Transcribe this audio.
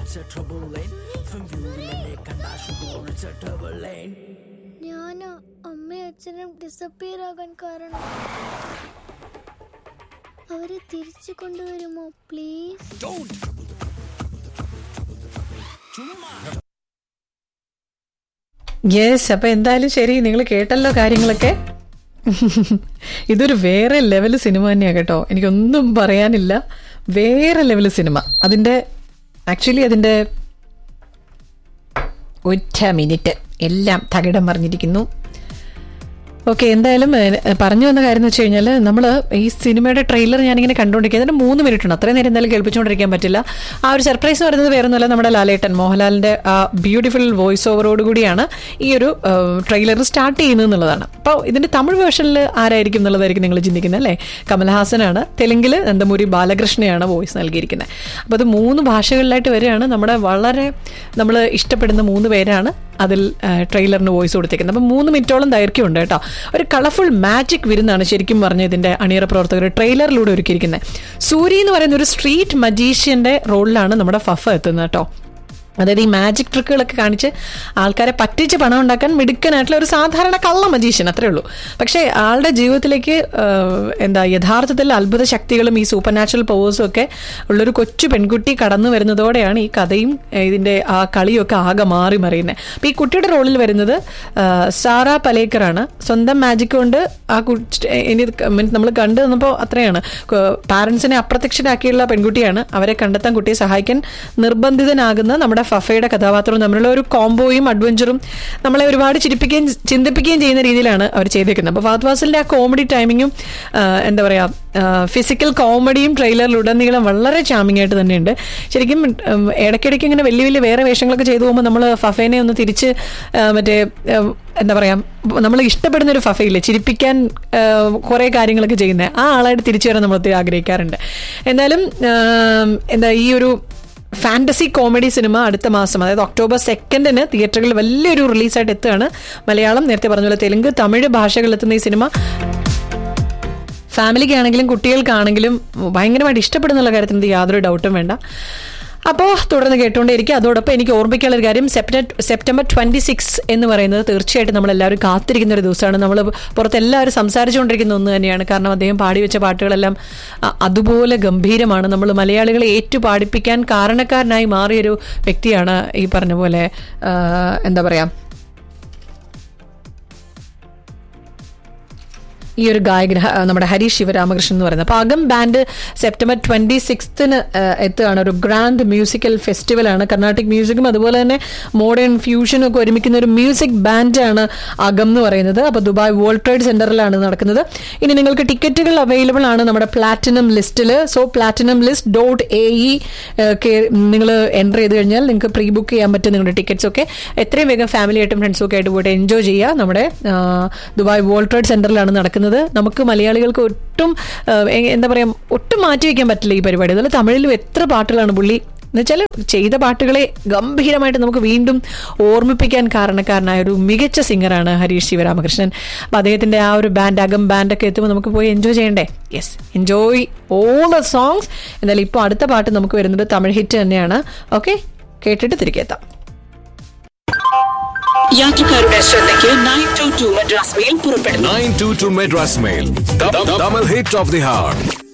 ഞാനാ അമ്മയും അച്ഛനും ഡിസപ്പിയർ ആകാൻ കാരണം അവരെ തിരിച്ചു കൊണ്ടുവരുമോ പ്ലീസ് യെസ് അപ്പൊ എന്തായാലും ശരി നിങ്ങൾ കേട്ടല്ലോ കാര്യങ്ങളൊക്കെ ഇതൊരു വേറെ ലെവൽ സിനിമ തന്നെയാണ് കേട്ടോ എനിക്കൊന്നും പറയാനില്ല വേറെ ലെവൽ സിനിമ അതിന്റെ ആക്ച്വലി അതിന്റെ ഒറ്റ മിനിറ്റ് എല്ലാം തകിടം മറിഞ്ഞിരിക്കുന്നു ഓക്കെ എന്തായാലും ഏഹ്, പറഞ്ഞു വന്ന കാര്യം എന്ന് വെച്ച് കഴിഞ്ഞാൽ നമ്മൾ ഈ സിനിമയുടെ ട്രെയിലർ ഞാനിങ്ങനെ കണ്ടുകൊണ്ടിരിക്കുക അതിന് മൂന്ന് മിനിറ്റ് ഉണ്ട് അത്രയും നേരം എന്തായാലും കേൾപ്പിച്ചുകൊണ്ടിരിക്കാൻ പറ്റില്ല ആ ഒരു സർപ്രൈസ് എന്ന് പറയുന്നത് വേറെ ഒന്നുമല്ല നമ്മുടെ ലാലേട്ടൻ മോഹൻലാലിന്റെ ആ ബ്യൂട്ടിഫുൾ വോയിസ് ഓവറോട് കൂടിയാണ് ഈ ഒരു ട്രെയിലർ സ്റ്റാർട്ട് ചെയ്യുന്നത് എന്നുള്ളതാണ് അപ്പോൾ ഇതിന്റെ തമിഴ് വേർഷനിൽ ആരായിരിക്കും എന്നുള്ളതായിരിക്കും നിങ്ങൾ ചിന്തിക്കുന്നത് അല്ലേ കമൽഹാസനാണ് തെലുങ്കിൽ നന്ദമുരി ബാലകൃഷ്ണയാണ് വോയിസ് നൽകിയിരിക്കുന്നത് അപ്പോൾ അത് മൂന്ന് ഭാഷകളിലായിട്ട് വരികയാണ് നമ്മുടെ വളരെ നമ്മൾ ഇഷ്ടപ്പെടുന്ന മൂന്ന് പേരാണ് അതിൽ ആ, ട്രെയിലറിന് വോയിസ് കൊടുത്തേക്കുന്നത് അപ്പം മൂന്ന് മിനിറ്റോളം ദൈർഘ്യമുണ്ട് കേട്ടോ ഒരു കളർഫുൾ മാജിക് വിരുന്നാണ് ശരിക്കും പറഞ്ഞ ഇതിന്റെ അണിയറ പ്രവർത്തകർ ട്രെയിലറിലൂടെ ഒരുക്കിയിരിക്കുന്നത് സൂരി എന്ന് പറയുന്ന ഒരു സ്ട്രീറ്റ് മജീഷ്യന്റെ റോളിലാണ് നമ്മുടെ ഫഫ എത്തുന്നത് കേട്ടോ അതായത് ഈ മാജിക് ട്രിക്കുകളൊക്കെ കാണിച്ച് ആൾക്കാരെ പറ്റിച്ച് പണം ഉണ്ടാക്കാൻ മിടുക്കനായിട്ടുള്ള ഒരു സാധാരണ കള്ള മജീഷ്യൻ അത്രേ ഉള്ളൂ പക്ഷേ ആളുടെ ജീവിതത്തിലേക്ക് ആഹ്, എന്താ യഥാർത്ഥത്തിൽ അത്ഭുത ശക്തികളും ഈ സൂപ്പർ നാച്ചുറൽ പവേഴ്സും ഒക്കെ ഉള്ളൊരു കൊച്ചു പെൺകുട്ടി കടന്നു വരുന്നതോടെയാണ് ഈ കഥയും ഏഹ്, ഇതിന്റെ ആ കളിയൊക്കെ ആകെ മാറി മറിയുന്നത് അപ്പൊ ഈ കുട്ടിയുടെ റോളിൽ വരുന്നത് ആഹ്, സാറ പലേക്കറാണ് സ്വന്തം മാജിക് കൊണ്ട് ആ കുട്ടി ഇനി മീൻസ് നമ്മൾ കണ്ടു നിന്നപ്പോൾ അത്രയാണ് പാരൻസിനെ അപ്രത്യക്ഷരാക്കിയുള്ള പെൺകുട്ടിയാണ് അവരെ കണ്ടെത്താൻ കുട്ടിയെ സഹായിക്കാൻ നിർബന്ധിതനാകുന്ന നമ്മുടെ ഫഫയുടെ കഥാപാത്രവും തമ്മിലുള്ള ഒരു കോംബോയും അഡ്വഞ്ചറും നമ്മളെ ഒരുപാട് ചിരിപ്പിക്കുകയും ചിന്തിപ്പിക്കുകയും ചെയ്യുന്ന രീതിയിലാണ് അവർ ചെയ്തേക്കുന്നത് അപ്പോൾ ഫഹദ് ഫാസിലിന്റെ ആ കോമഡി ടൈമിങ്ങും എന്താ പറയാ ഫിസിക്കൽ കോമഡിയും ട്രെയിലറിലുടനീളം വളരെ ചാമിങ് ആയിട്ട് തന്നെയുണ്ട് ശരിക്കും ഉം, ഇടയ്ക്കിടയ്ക്ക് ഇങ്ങനെ വലിയ വലിയ വേറെ വേഷങ്ങളൊക്കെ ചെയ്തു പോകുമ്പോൾ നമ്മൾ ഫഫേനെ ഒന്ന് തിരിച്ച് ആ, മറ്റേ ഉം, എന്താ പറയാ നമ്മൾ ഇഷ്ടപ്പെടുന്ന ഒരു ഫഫയില്ലേ ചിരിപ്പിക്കാൻ കുറേ കാര്യങ്ങളൊക്കെ ചെയ്യുന്നത് ആ ആളായിട്ട് തിരിച്ചു വരാൻ നമ്മൾ ഒത്തിരി ആഗ്രഹിക്കാറുണ്ട് എന്തായാലും ഉം, എന്താ ഈ ഒരു ഫാന്റസി കോമഡി സിനിമ അടുത്ത മാസം അതായത് ഒക്ടോബർ സെക്കൻഡിന് തിയേറ്ററുകളിൽ വലിയൊരു റിലീസായിട്ട് എത്തുകയാണ് മലയാളം നേരത്തെ പറഞ്ഞ പോലെ തെലുങ്ക് തമിഴ് ഭാഷകളിൽ എത്തുന്ന ഈ സിനിമ ഫാമിലിക്കാണെങ്കിലും കുട്ടികൾക്കാണെങ്കിലും ഭയങ്കരമായിട്ട് ഇഷ്ടപ്പെടുന്നുള്ള കാര്യത്തിൽ എനിക്ക് യാതൊരു ഡൗട്ടും വേണ്ട അപ്പോൾ തുടർന്ന് കേട്ടുകൊണ്ടേയിരിക്കും അതോടൊപ്പം എനിക്ക് ഓർമ്മിക്കാനുള്ള ഒരു കാര്യം സെപ്റ്റംബർ സെപ്റ്റംബർ ട്വന്റി സിക്സ് എന്ന് പറയുന്നത് തീർച്ചയായിട്ടും നമ്മൾ എല്ലാവരും കാത്തിരിക്കുന്ന ഒരു ദിവസമാണ് നമ്മൾ പുറത്ത് എല്ലാവരും സംസാരിച്ചുകൊണ്ടിരിക്കുന്ന ഒന്ന് തന്നെയാണ് കാരണം അദ്ദേഹം പാടി വെച്ച പാട്ടുകളെല്ലാം അ- അതുപോലെ ഗംഭീരമാണ് നമ്മൾ മലയാളികളെ ഏറ്റു പാടിപ്പിക്കാൻ കാരണക്കാരനായി മാറിയൊരു വ്യക്തിയാണ് ഈ പറഞ്ഞ പോലെ ആ, എന്താ പറയുക ഈ ഒരു ഗായകൻ ഹ- നമ്മുടെ ഹരീഷ് ശിവരാമകൃഷ്ണൻ എന്ന് പറയുന്നത് അപ്പോൾ അകം ബാൻഡ് സെപ്റ്റംബർ ട്വന്റി സിക്സ്ത്തിന് എത്തുകയാണ് ഒരു ഗ്രാൻഡ് മ്യൂസിക്കൽ ഫെസ്റ്റിവലാണ് കർണാട്ടിക് മ്യൂസിക്കും അതുപോലെ തന്നെ മോഡേൺ ഫ്യൂഷനും ഒക്കെ ഒരുമിക്കുന്ന ഒരു മ്യൂസിക് ബാൻഡാണ് അകം എന്ന് പറയുന്നത് അപ്പോൾ ദുബായ് വേൾഡ് ട്രേഡ് സെന്ററിലാണ് നടക്കുന്നത് ഇനി നിങ്ങൾക്ക് ടിക്കറ്റുകൾ അവൈലബിൾ ആണ് നമ്മുടെ പ്ലാറ്റിനം ലിസ്റ്റിൽ so platinum list dot A E നിങ്ങൾ എൻ്റർ ചെയ്ത് കഴിഞ്ഞാൽ നിങ്ങൾക്ക് പ്രീ ബുക്ക് ചെയ്യാൻ പറ്റും നിങ്ങളുടെ ടിക്കറ്റ്സ് ഒക്കെ എത്രയും വേഗം ഫാമിലി ആയിട്ടും ഫ്രണ്ട്സും ഒക്കെ ആയിട്ട് പോയിട്ട് എൻജോയ് ചെയ്യുക നമ്മുടെ ആ, ദുബായ് വേൾഡ് ട്രേഡ് സെന്ററിലാണ് നടക്കുന്നത് നമുക്ക് മലയാളികൾക്ക് ഒട്ടും ആ, എ- എന്താ പറയാ ഒട്ടും മാറ്റി വയ്ക്കാൻ പറ്റില്ല ഈ പരിപാടി അതുപോലെ തമിഴിലും എത്ര പാട്ടുകളാണ് പുള്ളി എന്നുവെച്ചാൽ ചെയ്ത പാട്ടുകളെ ഗംഭീരമായിട്ട് നമുക്ക് വീണ്ടും ഓർമ്മിപ്പിക്കാൻ കാരണക്കാരനായ ഒരു മികച്ച സിംഗറാണ് ഹരീഷ് ശിവരാമകൃഷ്ണൻ അപ്പം അദ്ദേഹത്തിന്റെ ആ ഒരു ബാൻഡ് അകം ബാൻഡൊക്കെ എത്തുമ്പോൾ നമുക്ക് പോയി എൻജോയ് ചെയ്യണ്ടേ yes enjoy all the songs എന്നാലും ഇപ്പോൾ അടുത്ത പാട്ട് നമുക്ക് വരുന്നത് തമിഴ് ഹിറ്റ് തന്നെയാണ് ഓക്കെ കേട്ടിട്ട് തിരികെ എത്താം യാത്രക്കാരുടെ ശ്രദ്ധയ്ക്ക് nine two two Madras mail പുറപ്പെടുന്നു 922 Madras Mail. The, the, double hit of the heart.